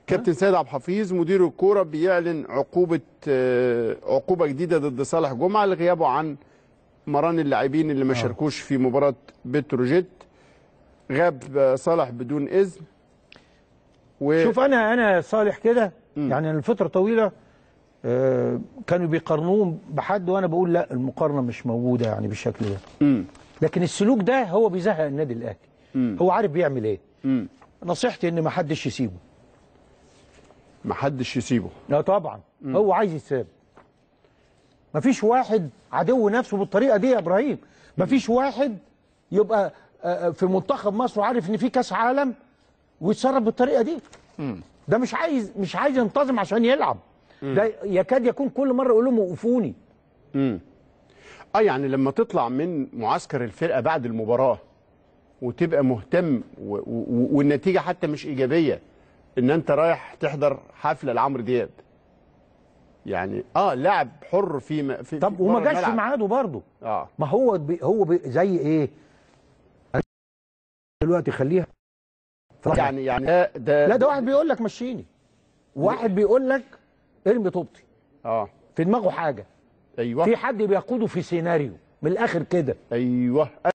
كابتن سيد عبد الحفيظ مدير الكوره بيعلن عقوبه آه، عقوبه جديده ضد صالح جمعه لغيابه عن مران اللاعبين اللي ما شاركوش في مباراه بتروجيت غاب آه، صالح بدون اذن و... شوف انا انا صالح كده يعني لفتره طويله آه، كانوا بيقارنوه بحد وانا بقول لا المقارنه مش موجوده يعني بالشكل ده مم. لكن السلوك ده هو بيزهق النادي الاهلي هو عارف بيعمل ايه مم. نصيحتي ان ما حدش يسيبه ما حدش يسيبه لا طبعا هو عايز يتساب مفيش واحد عدو نفسه بالطريقه دي يا ابراهيم مفيش واحد يبقى آه، في منتخب مصر وعارف ان في كاس عالم ويتصرف بالطريقه دي ده مش عايز مش عايز ينتظم عشان يلعب ده يكاد يكون كل مره يقول لهم وقفوني اه يعني لما تطلع من معسكر الفرقه بعد المباراه وتبقى مهتم و... و... والنتيجه حتى مش ايجابيه ان انت رايح تحضر حفله لعمرو دياب يعني اه لاعب حر في م... في طب في وما بره جاش في الملعب. ميعاده برضه اه ما هو بي هو بي زي ايه دلوقتي خليها يعني يعني ده, ده لا ده واحد بيقول لك مشيني واحد بيقول لك ارمي طوبتي اه في دماغه حاجه ايوه في حد بيقوده في سيناريو من الاخر كده ايوه